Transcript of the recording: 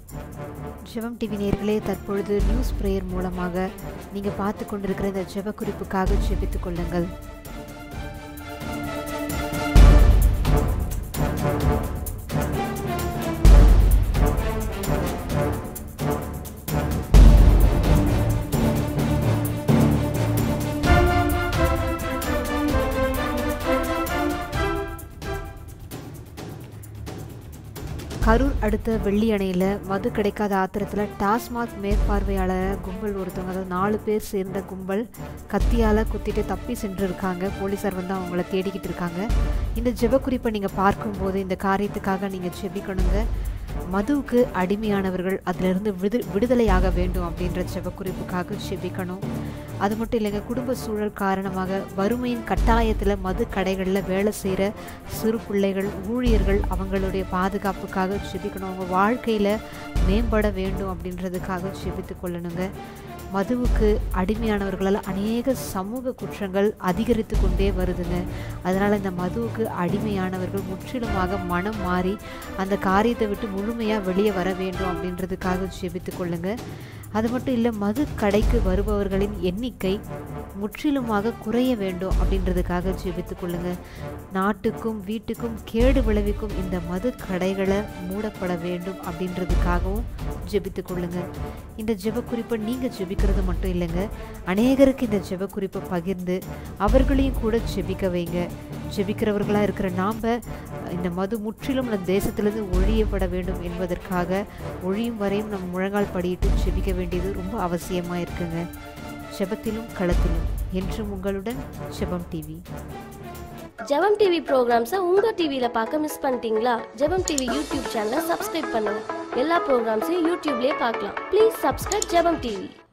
ஜெபம் டிவி நேர்களே தற்பொழுது நியூஸ் பிரேயர் மூலமாக நீங்கள் பார்த்து கொண்டிருக்கிற இந்த ஜெப குறிப்புக்காக ஜெபித்துக் கொள்ளுங்கள் கரூர் அடுத்த வெள்ளி அணையில் மது கிடைக்காத ஆத்திரத்தில் டாஸ்மாக் மேற்பார்வையாளர் கும்பல் ஒருத்தவங்க அதாவது நாலு பேர் சேர்ந்த கும்பல் கத்தியால் குத்திட்டு தப்பி சென்றிருக்காங்க போலீஸார் வந்து அவங்கள தேடிக்கிட்டு இருக்காங்க இந்த ஜெப குறிப்பை நீங்கள் பார்க்கும்போது இந்த காரியத்துக்காக நீங்கள் ஜெபிக்கணுங்க மதுவுக்கு அடிமையானவர்கள் அதிலிருந்து விடு விடுதலையாக வேண்டும் அப்படின்ற ஜெப குறிப்புக்காக ஜெபிக்கணும் அது மட்டும் இல்லைங்க குடும்ப சூழல் காரணமாக வறுமையின் கட்டாயத்தில் மது கடைகளில் வேலை செய்கிற சிறு பிள்ளைகள் ஊழியர்கள் அவங்களுடைய பாதுகாப்புக்காக ஜெபிக்கணும் அவங்க வாழ்க்கையில் மேம்பட வேண்டும் அப்படின்றதுக்காக ஜெபித்து கொள்ளணுங்க மதுவுக்கு அடிமையானவர்களால் அநேக சமூக குற்றங்கள் அதிகரித்து கொண்டே வருதுங்க அதனால் இந்த மதுவுக்கு அடிமையானவர்கள் முற்றிலுமாக மனம் மாறி அந்த காரியத்தை விட்டு முழுமையாக வெளியே வர வேண்டும் அப்படின்றதுக்காக ஜெபித்து கொள்ளுங்க அது மட்டும் இல்லை மது கடைக்கு வருபவர்களின் எண்ணிக்கை முற்றிலுமாக குறைய வேண்டும் அப்படின்றதுக்காக ஜெபித்து கொள்ளுங்க நாட்டுக்கும் வீட்டுக்கும் கேடு விளைவிக்கும் இந்த மது கடைகளை மூடப்பட வேண்டும் அப்படின்றதுக்காகவும் ஜெபித்து கொள்ளுங்க இந்த ஜெப குறிப்பை நீங்கள் ஜெபிக்கிறது மட்டும் இல்லைங்க அநேகருக்கு இந்த ஜெப குறிப்பை பகிர்ந்து அவர்களையும் கூட ஜெபிக்க வைங்க ஜெபிக்கிறவர்களாக இருக்கிற நாம் இந்த மது முற்றிலும் நம் தேசத்திலிருந்து ஒழியப்பட வேண்டும் என்பதற்காக ஒழியும் வரையும் நம் முழங்கால் படியிட்டு ஜெபிக்க வேண்டியது ரொம்ப அவசியமாக இருக்குங்க ஜெபத்திலும் களத்திலும் என்றும் உங்களுடன் ஜெபம் டிவி ஜெபம் டிவி ப்ரோக்ராம்ஸை உங்கள் டிவியில் பார்க்க மிஸ் பண்ணிட்டீங்களா ஜெபம் டிவி யூடியூப் சேனலை சப்ஸ்கிரைப் பண்ணுங்க எல்லா ப்ரோக்ராம்ஸையும் யூடியூப்லேயே பார்க்கலாம் ப்ளீஸ் சப்ஸ்கிரைப் ஜெபம் டிவி